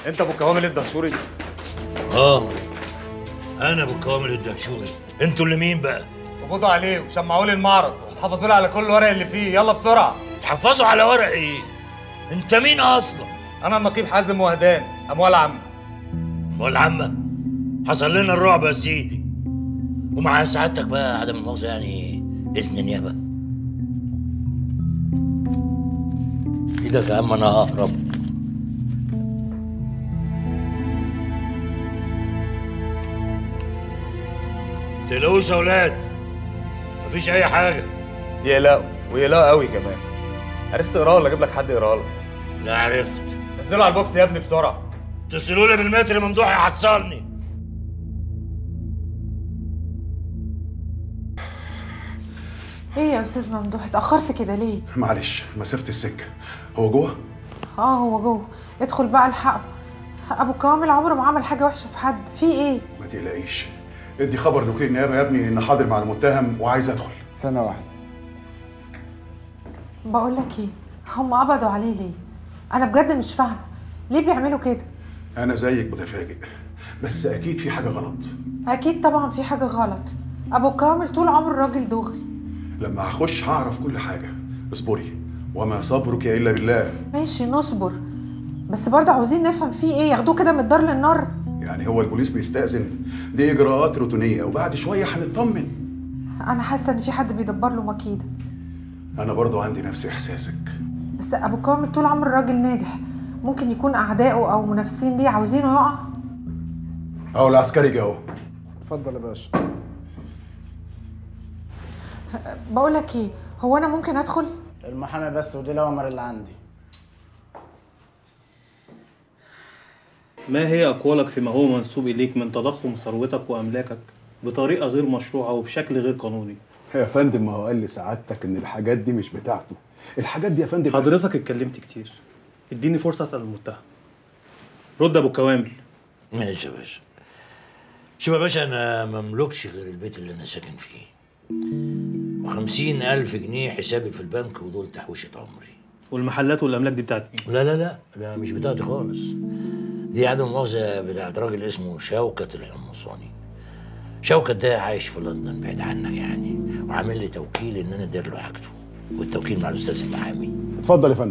انت ابو كوامل الدهشوري اه انا ابو كامل الدهشوري انتوا اللي مين بقى قبضوا عليه وشمعوا لي المعرض وحفظوا لي على كل ورق اللي فيه يلا بسرعه تحفظوا على ورق ايه انت مين اصلا انا النقيب حازم وهدان اموال عامه امال عمه حصل لنا الرعب يا سيدي ومع سعادتك بقى عدم المؤاخذه يعني اذن النيابه ايدك يا عم انا ههرب تقلقوش يا اولاد مفيش اي حاجه يقلقوا ويقلقوا قوي كمان عرفت تقراه ولا اجيب لك حد يقراه لك لا عرفت نزله على البوكس يا ابني بسرعه اتصلوا لي بالمتر ممدوح يحصلني ايه يا استاذ ممدوح اتاخرت كده ليه معلش مسافة السكة هو جوه؟ اه هو جوه ادخل بقى الحقه ابو كامل عمره ما عمل حاجه وحشه في حد في ايه ما تقلقيش ادي خبر لوكيل النيابة يا ابني ان حاضر مع المتهم وعايز ادخل سنة واحدة بقول لك ايه هم قبضوا عليه ليه انا بجد مش فاهمه ليه بيعملوا كده انا زيك متفاجئ بس اكيد في حاجة غلط اكيد طبعا في حاجه غلط ابو كامل طول عمره راجل دغري لما هخش هعرف كل حاجة اصبري وما صبرك الا بالله ماشي نصبر بس برضه عاوزين نفهم فيه ايه ياخدوه كده من الدار للنار يعني هو البوليس بيستأذن دي اجراءات روتينية وبعد شوية هنطمن انا حاسه ان في حد بيدبر له مكيده انا برضو عندي نفس احساسك بس ابو كامل طول عمره راجل ناجح ممكن يكون اعدائه او منافسين ليه عاوزينه يقع اهو العسكري جه اهو اتفضل يا باشا بقول لك ايه هو انا ممكن ادخل المحامي بس ودي الأوامر اللي عندي ما هي أقوالك فيما هو منسوب إليك من تضخم ثروتك وأملاكك بطريقة غير مشروعة وبشكل غير قانوني؟ يا فندم ما هو قال لسعادتك ان الحاجات دي مش بتاعته الحاجات دي يا فندم حضرتك اتكلمت كتير اديني فرصة أسأل المتهم رد أبو كوامل ماشي يا باشا شوف يا باشا انا مملكش غير البيت اللي انا ساكن فيه وخمسين ألف جنيه حسابي في البنك ودول تحويشة عمري والمحلات والأملاك دي بتاعت مين؟ لا لا لا لا مش بتاعتي خالص دي عدم مؤاخذة بتاعت راجل اسمه شوكت الحمصاني شوكت ده عايش في لندن بعيد عنك يعني وعامل لي توكيل ان انا ادير له حاجته والتوكيل مع الاستاذ المحامي اتفضل يا فندم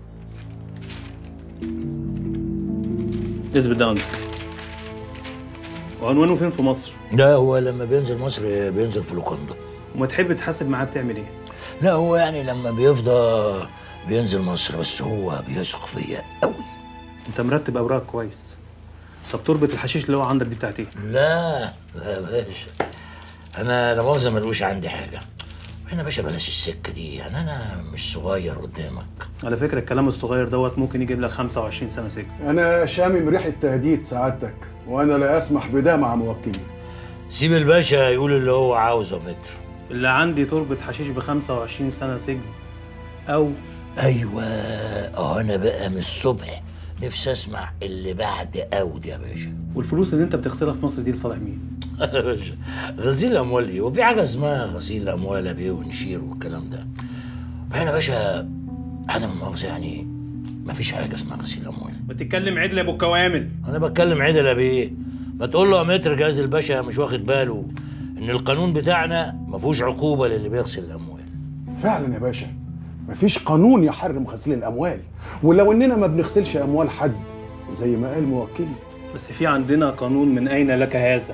اثبت ده عندك وعنوانه فين في مصر؟ ده هو لما بينزل مصر بينزل في لوكاندا وما تحب تحاسب معاه بتعمل إيه؟ لا هو يعني لما بيفضى بينزل مصر بس هو بيثق فيا قوي أنت مرتب أوراقك كويس طب تربة الحشيش اللي هو عندك دي بتاعت إيه؟ لا لا يا باشا انا لا مؤاخذه ملوش عندي حاجه احنا باشا بلاش السكه دي يعني انا مش صغير قدامك على فكرة الكلام الصغير دوت ممكن يجيب لك 25 سنة سجن انا شامم ريحه تهديد سعادتك وانا لا اسمح بده مع موكلي سيب الباشا يقول اللي هو عاوزه متر اللي عندي تربة حشيش ب 25 سنة سجن أو ايوه اه انا بقى من الصبح نفسي اسمع اللي بعد اود يا باشا والفلوس اللي أنت بتغسلها في مصر دي لصالح مين؟ يا باشا غسيل اموال ايه وفي حاجه اسمها غسيل اموال يا بيه ونشير والكلام ده وبعدين يا باشا عدم المؤاخذه يعني ما فيش حاجه اسمها غسيل اموال ما تتكلم عدل يا أبو الكوامل انا بتكلم عدل يا بيه ما تقول له يا متر جهاز الباشا مش واخد باله ان القانون بتاعنا ما فيهوش عقوبه للي بيغسل الاموال فعلا يا باشا مفيش قانون يحرم غسيل الاموال ولو اننا ما بنغسلش اموال حد زي ما قال موكلي بس في عندنا قانون من أين لك هذا؟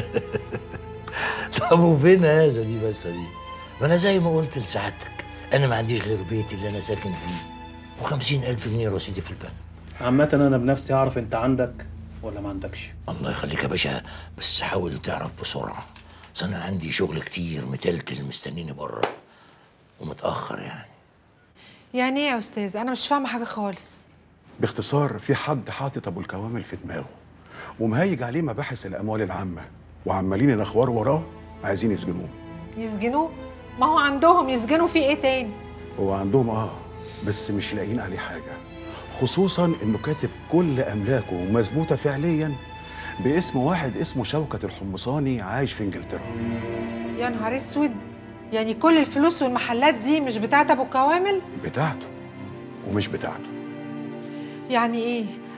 طب وفين هذا دي بس دي ما انا زي ما قلت لسعادتك انا ما عنديش غير بيتي اللي انا ساكن فيه وخمسين الف جنيه رصيدي في البنك عامة أنا بنفسي أعرف أنت عندك ولا ما عندكش الله يخليك يا باشا بس حاول تعرف بسرعه أصل انا عندي شغل كتير متلتل مستنيني بره ومتاخر يعني يعني ايه يا استاذ انا مش فاهمه حاجه خالص باختصار في حد حاطط ابو الكوامل في دماغه ومهيج عليه مباحث الاموال العامه وعمالين الاخبار وراه عايزين يسجنوه يسجنوه ما هو عندهم يسجنوا فيه ايه تاني هو عندهم اه بس مش لاقيين عليه حاجه خصوصا انه كاتب كل املاكه مثبوته فعليا باسم واحد اسمه شوكة الحمصاني عايش في انجلترا يا نهار اسود يعني كل الفلوس والمحلات دي مش بتاعت ابو كوامل بتاعته ومش بتاعته يعني ايه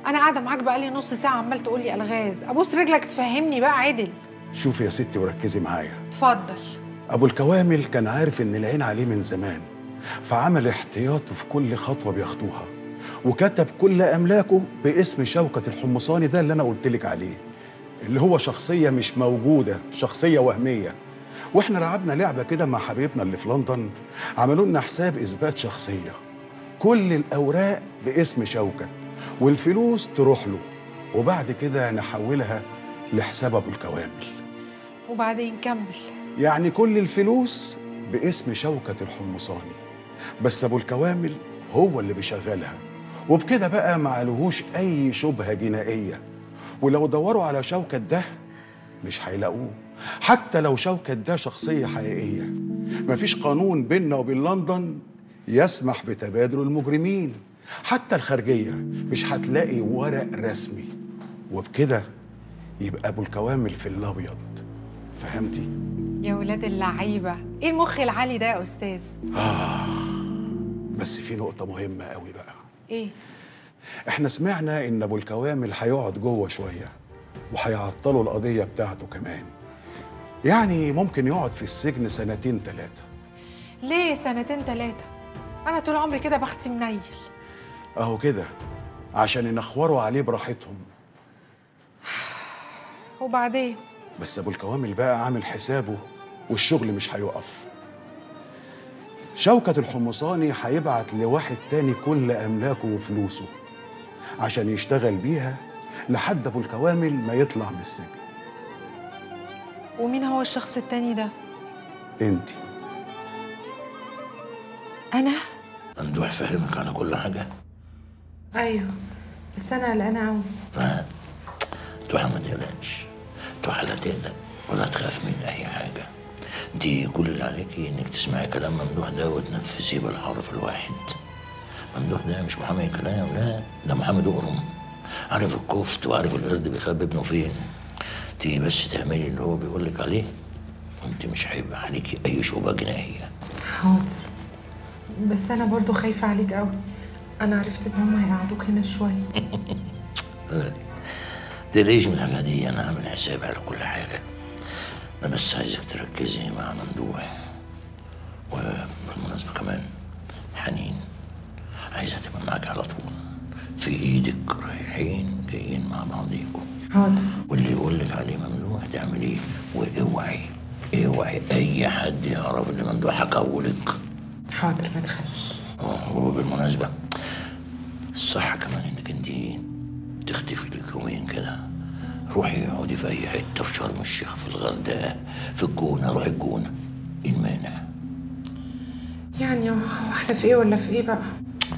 انا قاعده معاك بقالي نص ساعه عمال تقول لي الغاز ابوس رجلك تفهمني بقى عدل شوفي يا ستي وركزي معايا اتفضل ابو الكوامل كان عارف ان العين عليه من زمان فعمل احتياطه في كل خطوه بيخطوها وكتب كل املاكه باسم شوكه الحمصاني ده اللي انا قلت لك عليه اللي هو شخصيه مش موجوده شخصيه وهميه واحنا لعبنا لعبه كده مع حبيبنا اللي في لندن عملوا لنا حساب اثبات شخصيه كل الاوراق باسم شوكت والفلوس تروح له وبعد كده نحولها لحساب ابو الكوامل وبعدين كمل يعني كل الفلوس باسم شوكة الحمصاني بس أبو الكوامل هو اللي بيشغلها وبكده بقى ما عليهوش أي شبهة جنائية ولو دوروا على شوكة ده مش هيلاقوه حتى لو شوكة ده شخصية حقيقية مفيش قانون بيننا وبين لندن يسمح بتبادل المجرمين حتى الخارجية مش هتلاقي ورق رسمي وبكده يبقى أبو الكوامل في الأبيض فهمتي؟ يا ولاد اللعيبه ايه المخ العالي ده يا استاذ بس في نقطة مهمة قوي بقى ايه احنا سمعنا ان ابو الكوامل هيقعد جوه شوية وهيعطلوا القضية بتاعته كمان يعني ممكن يقعد في السجن سنتين ثلاثة ليه سنتين ثلاثه انا طول عمري كده بختي منيل اهو كده عشان ينخوروا عليه براحتهم وبعدين بس ابو الكوامل بقى عامل حسابه والشغل مش هيقف شوكة الحمصاني هيبعت لواحد تاني كل أملاكه وفلوسه عشان يشتغل بيها لحد أبو الكوامل ما يطلع من السجن ومين هو الشخص التاني ده انت انا ممدوح فهمك على كل حاجة ايوه بس انا قلقانه قوي لا توحى ما تقلقش توحى لا تقلق ولا تخاف من أي حاجة دي كل اللي عليكي إنك تسمعي كلام ممدوح ده وتنفذيه بالحرف الواحد ممدوح ده مش محامي كلام لا ده محامي دقرم عارف الكفت وعارف القرد بيخبي ابنه فين تيجي بس تعملي اللي هو بيقول لك عليه وانت مش هيبقى عليكي أي شبهة جنائية حاضر بس انا برضو خايفه عليك قوي انا عرفت ان هم هيقعدوك هنا شويه لا تقلقيش من الحاجة دي أنا عامل حسابي على كل حاجة أنا بس عايزك تركزي مع ممدوح وبالمناسبة كمان حنين عايزة تبقى معاك على طول في إيدك رايحين جايين مع بعضيكم حاضر واللي يقول لك عليه ممدوح تعمليه واوعي اوعي أي حد يعرف اللي ممدوح حكاهولك حاضر ما تخافش آه، وبالمناسبة الصح كمان انك انت تختفي لك يومين كده روحي اقعدي في اي حته في شرم الشيخ في الغردقه في الجونه روحي الجونه ايه المانع يعني هو احنا في ايه ولا في ايه بقى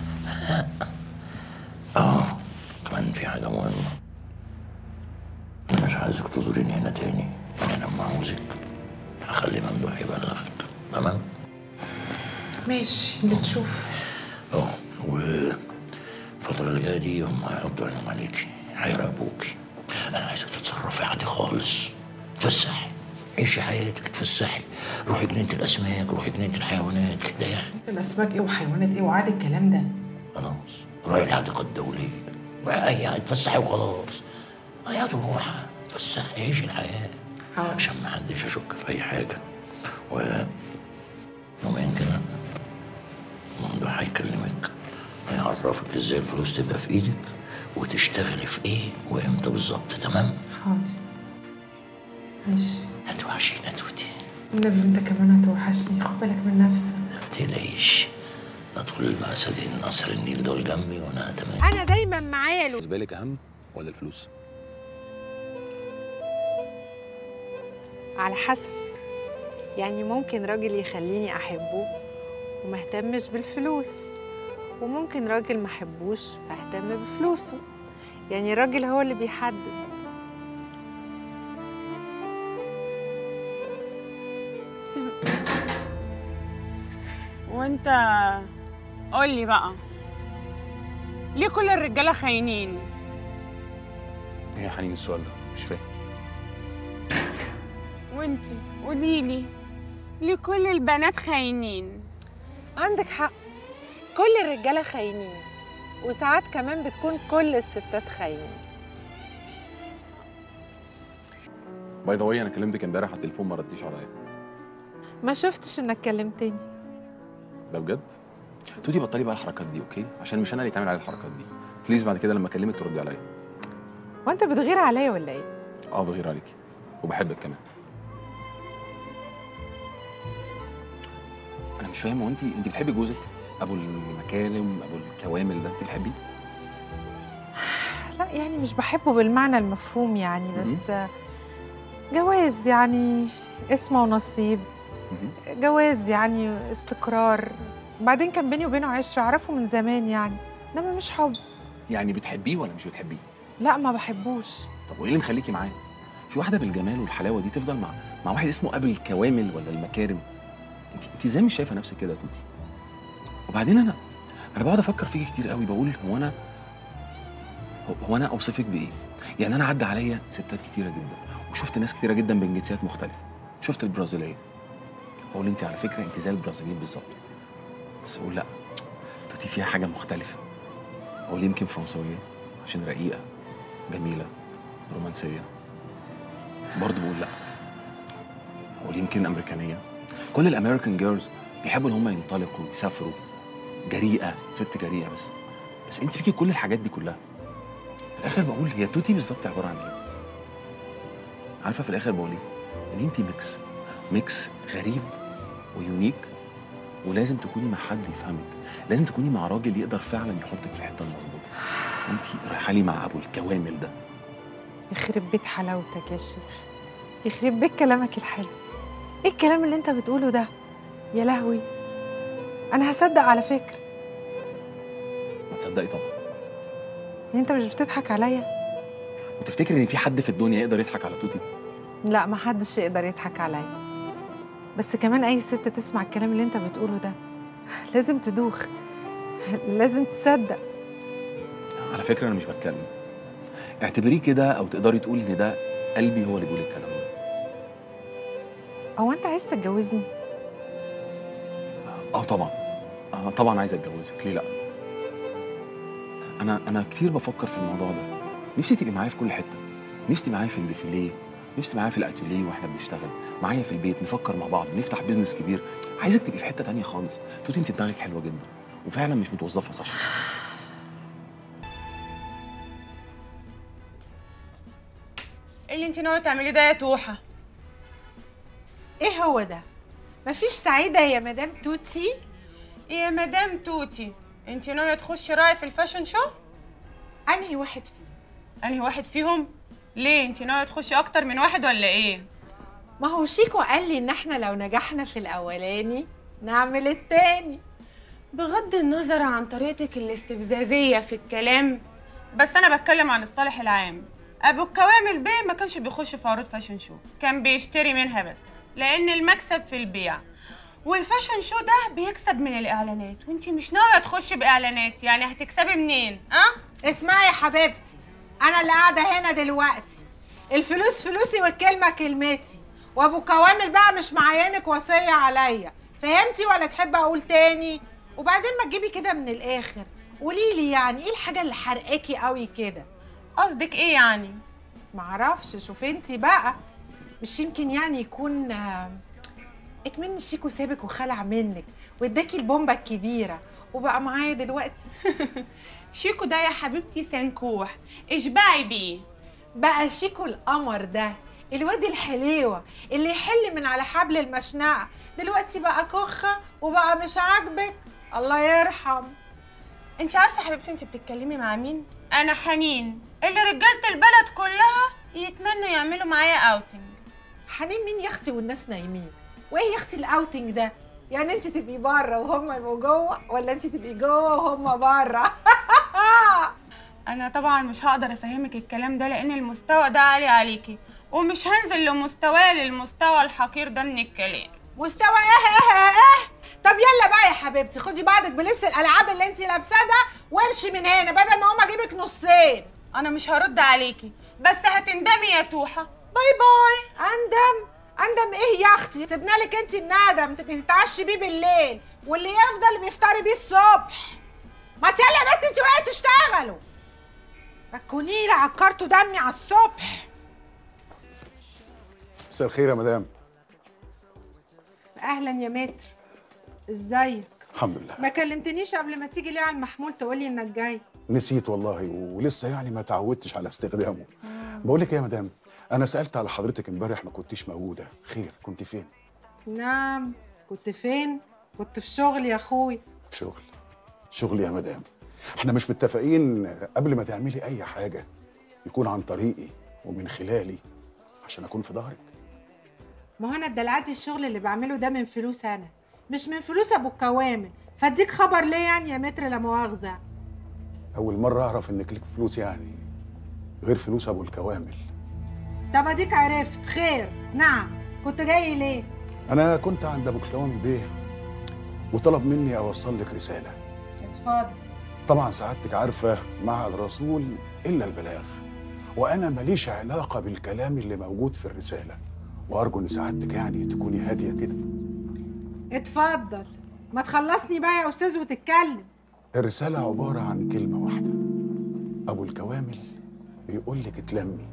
اه كمان في حاجه مهمه انا مش عايزك تزوريني هنا تاني انا لما عاوزك هخلي ممدوح يبلغك تمام ماشي اللي تشوف اه والفترة اللي جاية دي هم هيحطوا عينهم عليكي هيراقبوكي أنا عايزك تتصرفي عادي خالص تفسحي عيشي حياتك اتفسحي روحي جنينة الأسماك روحي جنينة الحيوانات كده يعني الاسماك ايه وحيوانات ايه وعاد الكلام ده خلاص روحي الحديقة الدولية روحي يعني اتفسحي وخلاص حياة روحها اتفسحي عيشي الحياة حاضر. عشان ما حدش يشك في أي حاجة و يومين كده ممدوح هيكلمك هيعرفك ازاي الفلوس تبقى في ايدك وتشتغلي في ايه وامتى بالظبط تمام حاضر ماشي هتوحشينا يا توتي النبي انت كمان هتوحشني خد بالك من نفسك ما تقلقيش ندخل المأسدين نصر النيل دول جنبي وانا تمام انا دايما معايا لو بالنسبه لك اهم ولا الفلوس على حسب يعني ممكن راجل يخليني احبه وما اهتمش بالفلوس وممكن راجل ما احبوش فاهتم بفلوسه يعني الراجل هو اللي بيحدد وانت قولي بقى ليه كل الرجاله خاينين ايه يا حنين السؤال ده مش فاهم وانتي قوليلي ليه كل البنات خاينين عندك حق كل الرجاله خاينين وساعات كمان بتكون كل الستات خاينين باي ذا واي انا كلمتك امبارح على التليفون ما رديش عليا ما شفتش انك كلمتني ده بجد تودي بطلي بقى الحركات دي اوكي عشان مش انا اللي يتعمل على الحركات دي بليز بعد كده لما اكلمك تردي عليا وانت بتغير عليا ولا ايه اه بغير عليكي وبحبك كمان انا مش فاهم هو انت انت بتحبي جوزك ابو المكارم ابو الكوامل ده انت بتحبيه لا يعني مش بحبه بالمعنى المفهوم يعني بس جواز يعني اسمه ونصيب مهم. جواز يعني استقرار بعدين كان بيني وبينه عشرة أعرفه من زمان يعني إنما مش حب يعني بتحبيه ولا مش بتحبيه لا ما بحبوش طب وايه اللي مخليكي معاه في واحده بالجمال والحلاوه دي تفضل مع مع واحد اسمه ابو الكوامل ولا المكارم انت انت ازاي مش شايفه نفسك كده يا توتي وبعدين انا انا بقعد افكر فيكي كتير قوي بقول هو انا هو- هو انا اوصفك بايه يعني انا عدى عليا ستات كتيره جدا وشفت ناس كتيره جدا من جنسيات مختلفه شفت البرازيليه اقول انت على فكره انت زي البرازيليين بالظبط بس اقول لا توتي فيها حاجه مختلفه اقول يمكن فرنسويه عشان رقيقه جميله رومانسيه برضه بقول لا اقول يمكن امريكانيه كل الامريكان جيرلز بيحبوا ان هم ينطلقوا يسافروا جريئه ست جريئه بس بس انت فيكي كل الحاجات دي كلها في الاخر بقول هي توتي بالظبط عباره عن ايه عارفه في الاخر بقول ايه ان انت ميكس ميكس غريب ويونيك ولازم تكوني مع حد يفهمك لازم تكوني مع راجل يقدر فعلا يحطك في الحته المظبوطه انت رايحه لي مع ابو الكوامل ده يخرب بيت حلاوتك يا شيخ يخرب بيت كلامك الحلو ايه الكلام اللي انت بتقوله ده يا لهوي انا هصدق على فكرة ما تصدقي طبعا انت مش بتضحك عليا وتفتكري ان في حد في الدنيا يقدر يضحك على توتي لا ما حدش يقدر يضحك عليا بس كمان اي ست تسمع الكلام اللي انت بتقوله ده لازم تدوخ لازم تصدق على فكره انا مش بتكلم اعتبريه كده او تقدري تقولي ان ده قلبي هو اللي بيقول الكلام ده هو انت عايز تتجوزني اه طبعا اه طبعا عايز اتجوزك ليه لا انا انا كتير بفكر في الموضوع ده نفسي تبقي معايا في كل حته نفسي تبقي معايا في الديفيليه نفسي تبقي معايا في الاتيليه واحنا بنشتغل معايا في البيت نفكر مع بعض نفتح بيزنس كبير عايزك تبقي في حته تانية خالص توتي انت دماغك حلوه جدا وفعلا مش متوظفه صح ايه اللي انت ناويه تعمليه ده يا توحه ايه هو ده مفيش سعيدة يا مدام توتي يا مدام توتي انت ناويه تخشي راعي في الفاشن شو انهي واحد فيهم انهي واحد فيهم ليه انت ناويه تخشي اكتر من واحد ولا ايه ما هو شيكو قال لي ان احنا لو نجحنا في الاولاني نعمل التاني بغض النظر عن طريقتك الاستفزازيه في الكلام بس انا بتكلم عن الصالح العام ابو الكوامل بيه ما كانش بيخش في عروض فاشن شو كان بيشتري منها بس لان المكسب في البيع والفاشن شو ده بيكسب من الاعلانات وانت مش ناويه تخشي باعلانات يعني هتكسبي منين اه اسمعي يا حبيبتي انا اللي قاعده هنا دلوقتي الفلوس فلوسي والكلمه كلمتي وابو كوامل بقى مش معينك وصيه عليا فهمتي ولا تحب اقول تاني وبعدين ما تجيبي كده من الاخر قولي لي يعني ايه الحاجه اللي حرقاكي قوي كده قصدك ايه يعني معرفش شوفي انتي بقى مش يمكن يعني يكون آه، اكمن شيكو سابك وخلع منك واداكي البومبه الكبيره وبقى معايا دلوقتي شيكو ده يا حبيبتي سنكوح اشبعي بيه بقى شيكو القمر ده الواد الحليوة اللي يحل من على حبل المشنقة دلوقتي بقى كخة وبقى مش عاجبك الله يرحم انت عارفه يا حبيبتي انت بتتكلمي مع مين انا حنين اللي رجاله البلد كلها يتمنوا يعملوا معايا اوتنج حنين مين يا اختي والناس نايمين وايه يا اختي الاوتنج ده يعني انت تبقي بره وهم يبقوا جوه ولا انت تبقي جوه وهم بره انا طبعا مش هقدر افهمك الكلام ده لان المستوى ده عالي عليكي ومش هنزل لمستواه للمستوى الحقير ده من الكلام مستوى ايه ايه ايه ايه طب يلا بقى يا حبيبتي خدي بعضك بلبس الالعاب اللي انت لابساه ده وامشي من هنا بدل ما اقوم اجيبك نصين انا مش هرد عليكي بس هتندمي يا توحه باي باي اندم اندم ايه يا اختي سيبنا لك انت الندم تبقي تتعشي بيه بالليل واللي يفضل بيفطري بيه الصبح ما يلا يا بنت انت وقعت تشتغلوا ركوني لي عكرتوا دمي على الصبح مساء الخير يا مدام اهلا يا متر ازيك الحمد لله ما كلمتنيش قبل ما تيجي ليه على المحمول تقولي انك جاي نسيت والله ولسه يعني ما تعودتش على استخدامه بقول لك إيه يا مدام انا سالت على حضرتك امبارح ما كنتيش موجوده خير كنت فين نعم كنت فين كنت في شغل يا اخوي في شغل شغل يا مدام احنا مش متفقين قبل ما تعملي اي حاجه يكون عن طريقي ومن خلالي عشان اكون في ظهرك ما هو انا دلعتي الشغل اللي بعمله ده من فلوس انا مش من فلوس ابو الكوامل فاديك خبر ليه يعني يا متر لا مؤاخذه اول مره اعرف انك ليك فلوس يعني غير فلوس ابو الكوامل طب اديك عرفت خير نعم كنت جاي ليه انا كنت عند ابو الكوامل بيه وطلب مني اوصل لك رساله اتفضل طبعا سعادتك عارفه مع الرسول الا البلاغ وانا ماليش علاقه بالكلام اللي موجود في الرساله وارجو ان سعادتك يعني تكوني هاديه كده اتفضل ما تخلصني بقى يا استاذ وتتكلم الرساله عباره عن كلمه واحده ابو الكوامل بيقول لك اتلمي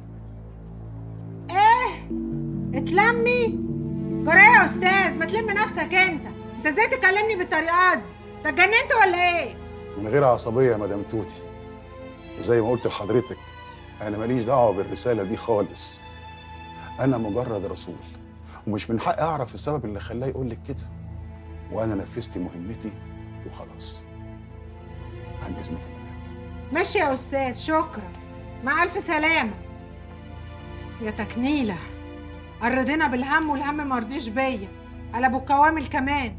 ايه اتلمي جرى يا استاذ ما تلم نفسك انت انت ازاي تكلمني بالطريقه دي انت اتجننت ولا ايه من غير عصبيه يا مدام توتي وزي ما قلت لحضرتك انا ماليش دعوه بالرساله دي خالص انا مجرد رسول ومش من حقي اعرف السبب اللي خلاه يقول لك كده وانا نفذت مهمتي وخلاص عن اذنك يا مدام ماشي يا استاذ شكرا مع الف سلامه يا تكنيله قرضنا بالهم والهم مرضيش بيا على ابو الكوامل كمان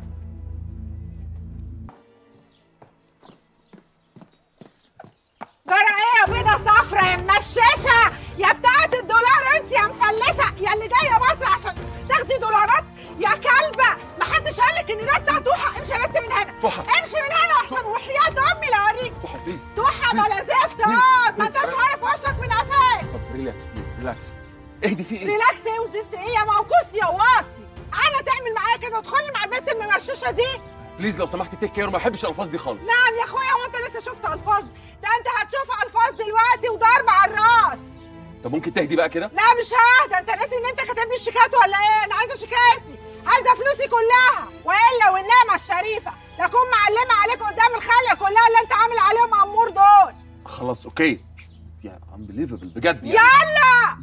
جرى ايه يا بيضه صفرا يا ممششه يا بتاعت الدولار انت يا مفلسه يا اللي جايه مصر عشان تاخدي دولارات يا كلبه ما حدش قال لك ان ده بتاع توحه امشي يا بنت من هنا توحة. امشي من هنا احسن وحياه امي لا اوريك توحة بليز توحه بلا زفت اقعد ما انتش عارف وشك من قفاك طب ريلاكس بليز ريلاكس اهدي في ايه؟ ريلاكس ايه وزفت ايه يا موكوس يا واطي انا تعمل معايا كده وتدخلي مع البنت الممششه دي بليز لو سمحتي تيك كير ما بحبش الالفاظ دي خالص نعم يا اخويا هو انت لسه شفت الفاظ ده انت هتشوف الفاظ دلوقتي وضرب على الراس طب ممكن تهدي بقى كده؟ لا مش ههدى انت ناسي ان انت كاتب لي الشيكات ولا ايه انا عايزه شيكاتي عايزه فلوسي كلها والا والنعمه الشريفه تكون معلمه عليك قدام الخاليه كلها اللي انت عامل عليهم امور دول خلاص اوكي دي انبليفبل بجد يعني يلا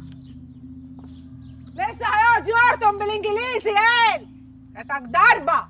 لسه هيقعد يورطم بالانجليزي قال كانتك ضربه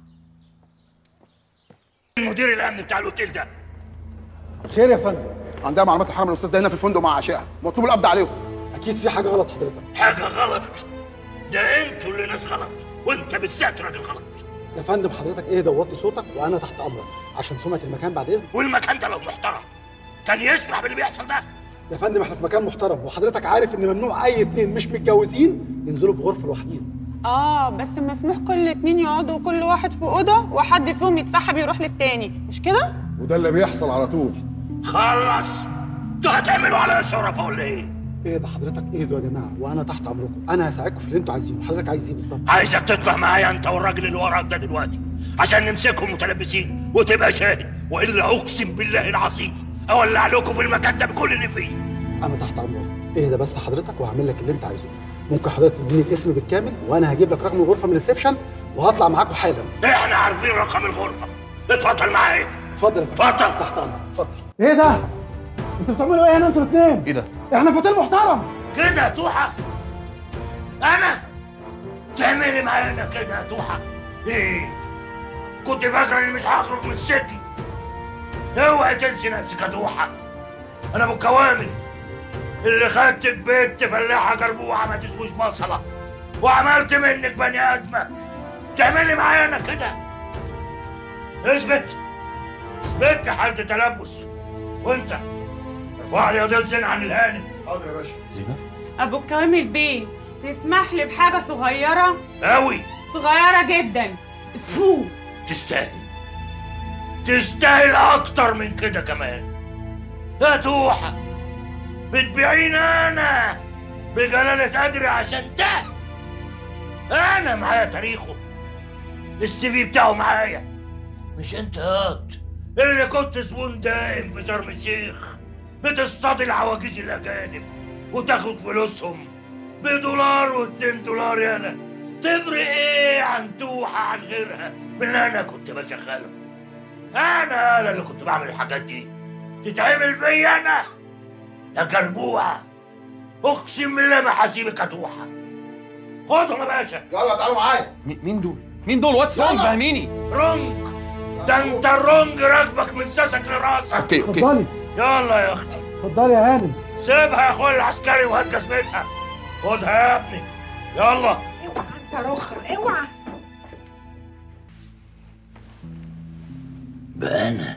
المدير الامن بتاع الاوتيل ده خير يا فندم عندها معلومات الحرم الاستاذ ده هنا في الفندق مع عشائها مطلوب القبض عليهم اكيد في حاجه غلط حضرتك حاجه غلط ده انتوا اللي ناس غلط وانت بالذات راجل غلط يا فندم حضرتك ايه وطي صوتك وانا تحت امرك عشان سمعه المكان بعد اذن والمكان ده لو محترم كان يسمح باللي بيحصل ده يا فندم احنا في مكان محترم وحضرتك عارف ان ممنوع اي اتنين مش متجوزين ينزلوا في غرفه لوحديهم اه بس مسموح كل اتنين يقعدوا كل واحد في اوضه وحد فيهم يتسحب يروح للتاني مش كده وده اللي بيحصل على طول خلص انتوا هتعملوا على شرفه ولا ايه ايه ده حضرتك ايه ده يا جماعه وانا تحت امركم انا هساعدكم في اللي انتوا عايزينه حضرتك عايز ايه بالظبط عايزك تطلع معايا انت والراجل اللي وراك ده دلوقتي عشان نمسكهم متلبسين وتبقى شاهد والا اقسم بالله العظيم اولع لكم في المكان ده بكل اللي فيه انا تحت امرك ايه ده بس حضرتك وهعمل لك اللي انت عايزه ممكن حضرتك تديني الاسم بالكامل وانا هجيب لك رقم الغرفه من الريسبشن وهطلع معاكم حالا احنا عارفين رقم الغرفه اتفضل معايا اتفضل يا فندم اتفضل تحت امرك اتفضل ايه ده انتوا بتعملوا ايه هنا انتوا الاثنين ايه ده؟ احنا في اوتيل محترم كده يا توحة أنا تعملي معانا كده يا توحة إيه كنت فاكرة إني مش هخرج من السجن اوعي تنسي نفسك يا توحة أنا أبو كوامل اللي خدتك بيت فلاحة جربوعة ما تسويش بصلة وعملت منك بني آدمة تعملي معايا أنا كده اثبت اثبت حالة تلبس وأنت ارفع لي قضية زنا عن الهانم حاضر يا باشا زينة ابو الكوامل بيه تسمح لي بحاجه صغيره أوي صغيره جدا فو تستاهل تستاهل اكتر من كده كمان يا توحة بتبيعيني انا بجلالة قدري عشان ده انا معايا تاريخه السي في بتاعه معايا مش انت ياض اللي كنت زبون دائم في شرم الشيخ بتصطادي العواجيز الاجانب وتاخد فلوسهم بدولار واتنين دولار يالا تفرق ايه عن توحة عن غيرها من اللي انا كنت بشغلها انا انا اللي كنت بعمل الحاجات دي تتعمل فيا انا يا كربوعة اقسم بالله ما هسيبك يا توحة خدهم يا باشا يلا تعالوا معايا مين دول؟ مين دول؟ واتس رونج فهميني رونج ده انت الرونج راكبك من ساسك لراسك اوكي اوكي اتفضلي يلا يا اختي اتفضلي يا هانم سيبها يا اخويا العسكري وهات جزمتها خدها يا ابني يلا اوعى انت رخر اوعى بقى انا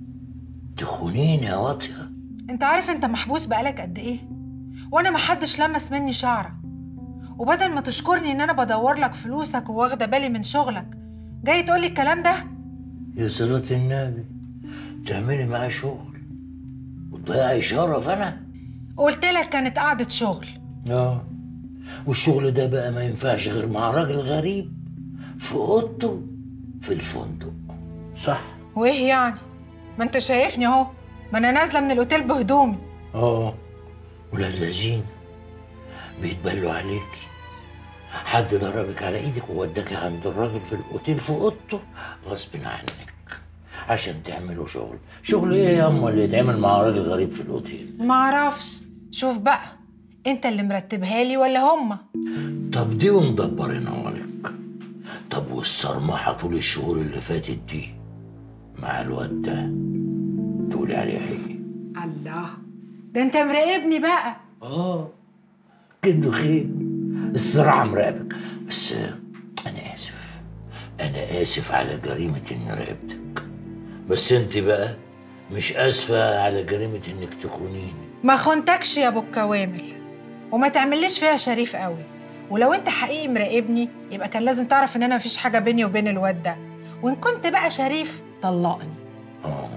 تخونيني يا واطيه انت عارف انت محبوس بقالك قد ايه وانا محدش لمس مني شعره وبدل ما تشكرني ان انا بدور لك فلوسك وواخده بالي من شغلك جاي تقولي الكلام ده يا صلاة النبي تعملي معاه شغل وتضيعي شرف انا قلت لك كانت قعده شغل اه والشغل ده بقى ما ينفعش غير مع راجل غريب في اوضته في الفندق صح وايه يعني ما انت شايفني اهو ما انا نازله من الاوتيل بهدومي اه ولاد لذين بيتبلوا عليكي حد ضربك على ايدك ووداكي عند الراجل في الاوتيل في اوضته غصب عنك عشان تعملوا شغل شغل ايه يا ام اللي يتعمل مع راجل غريب في الاوتيل معرفش شوف بقى انت اللي مرتبها لي ولا هما طب دي ومدبرينها لك طب والصرمحه طول الشهور اللي فاتت دي مع الواد ده تقولي عليه ايه الله ده انت مراقبني بقى اه كده خير الصراحه مراقبك بس آه، انا اسف انا اسف على جريمه اني راقبتك بس انت بقى مش اسفه على جريمه انك تخونيني ما خنتكش يا ابو الكوامل وما تعمليش فيها شريف قوي ولو انت حقيقي مراقبني يبقى كان لازم تعرف ان انا مفيش حاجه بيني وبين الواد ده وان كنت بقى شريف طلقني اه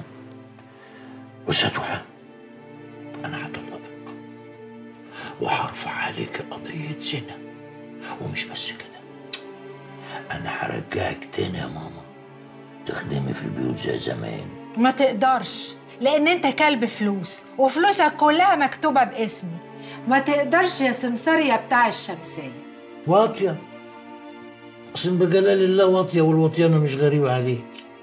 بص يا توحة انا هطلقك وهرفع عليك قضيه زنا ومش بس كده انا هرجعك تاني يا ماما تخدمي في البيوت زي زمان ما تقدرش لان انت كلب فلوس وفلوسك كلها مكتوبه باسمي ما تقدرش يا سمسار يا بتاع الشمسيه واطية اقسم بجلال الله واطية والوطيانة مش غريبة عليك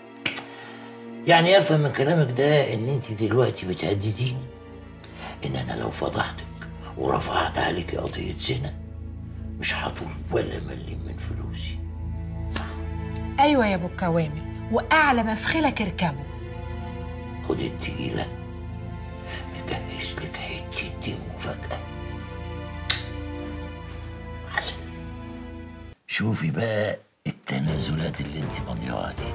يعني افهم من كلامك ده ان انت دلوقتي بتهدديني ان انا لو فضحتك ورفعت عليك قضية زنا مش هطول ولا مليم من فلوسي ايوه يا ابو الكوامل واعلى ما في خيلك اركبه خد التقيلة مجهز لك حتة دي مفاجأة حسن شوفي بقى التنازلات اللي انت مضيعها دي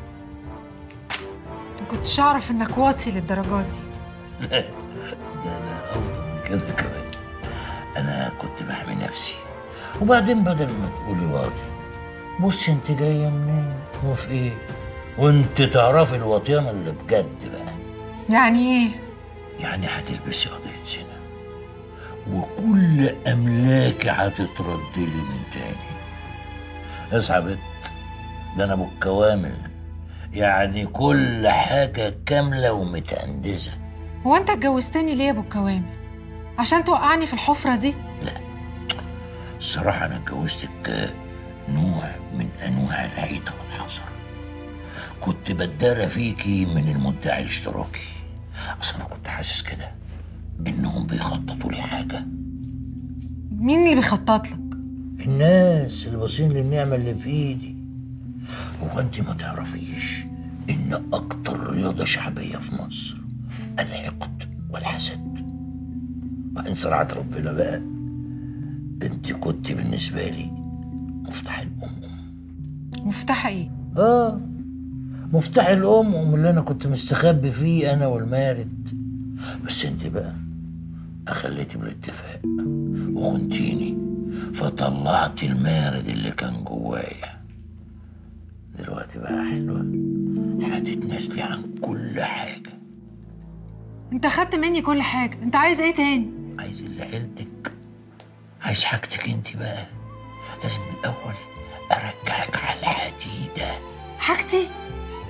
ما كنتش اعرف انك واطي للدرجه دي لا ده انا افضل من كده كمان انا كنت بحمي نفسي وبعدين بدل ما تقولي واطي بصي انت جايه منين وفي ايه وانت تعرفي الوطيانه اللي بجد بقى يعني ايه يعني هتلبسي قضيه زنا وكل املاكي هتترد لي من تاني اصحى يا بت ده انا ابو الكوامل يعني كل حاجه كامله ومتأندزه هو انت اتجوزتني ليه يا ابو الكوامل عشان توقعني في الحفره دي الصراحة أنا اتجوزتك نوع من أنواع العيطة والحذر كنت بتدارى فيكي من المدعي الاشتراكي أصل أنا كنت حاسس كده إنهم بيخططوا لي حاجة مين اللي بيخطط لك الناس اللي باصين للنعمة اللي في إيدي هو أنت ما تعرفيش إن أكتر رياضة شعبية في مصر الحقد والحسد وإن صراحة ربنا بقى أنت كنت بالنسبة لي مفتاح الأم مفتاح ايه آه مفتاح الأم أم اللي أنا كنت مستخبي فيه أنا والمارد بس أنت بقى أخليتي بالاتفاق وخنتيني فطلعت المارد اللي كان جوايا دلوقتي بقى حلوة هتتنازلي عن كل حاجة انت خدت مني كل حاجه انت عايز ايه تاني عايز اللي حيلتك عايز حاجتك انت بقى لازم الأول أرجعك على الحديدة حاجتي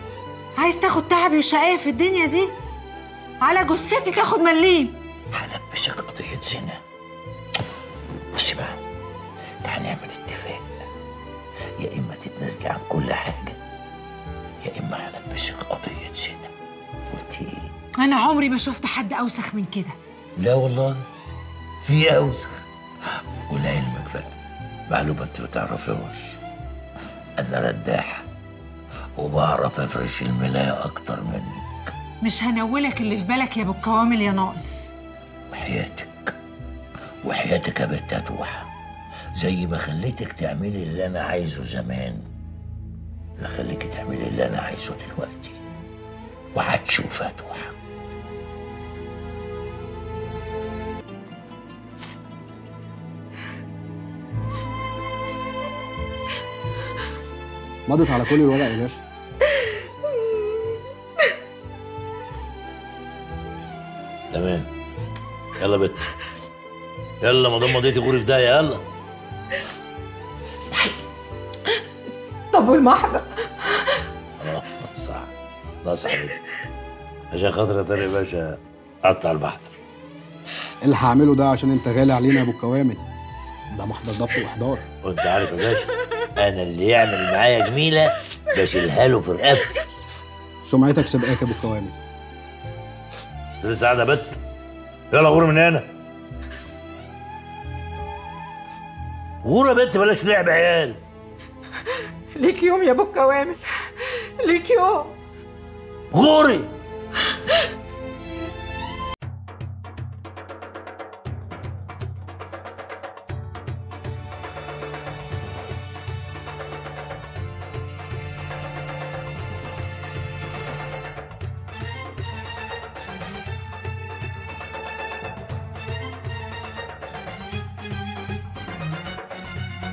عايز تاخد تعبي وشقاية في الدنيا دي على جثتي تاخد مليم هلبسك قضية زنا بصي بقى تعالى نعمل اتفاق يا إما تتنازلي عن كل حاجة يا إما هلبسك قضية زنا قلتي إيه؟ انا عمري ما شفت حد اوسخ من كده لا والله في أوسخ ولعلمك بقى معلومة أنت ما تعرفهاش أنا رداح وبعرف أفرش الملاية أكتر منك مش هنولك اللي في بالك يا ابو الكوامل يا ناقص وحياتك وحياتك يا بنت هتوحى زي ما خليتك تعملي اللي انا عايزه زمان لا خليكي تعملي اللي انا عايزه دلوقتي وهتشوف هتوحى مضت على كل الورق يا باشا تمام يلا بت يلا ما دام مضيتي غوري في ده يلا طب والمحضر اه صح لا صح عشان خاطر يا طارق باشا قطع البحر اللي هعمله ده عشان انت غالي علينا يا ابو الكوامل ده محضر ضبط واحضار وانت عارف يا باشا انا اللي يعمل معايا جميله بشيلها له في رقبتي سمعتك سبقاك يا ابو الكوامل لسه قاعده بت يلا غور من هنا غور يا بنت بلاش لعب عيال ليك يوم يا ابو الكوامل ليك يوم غوري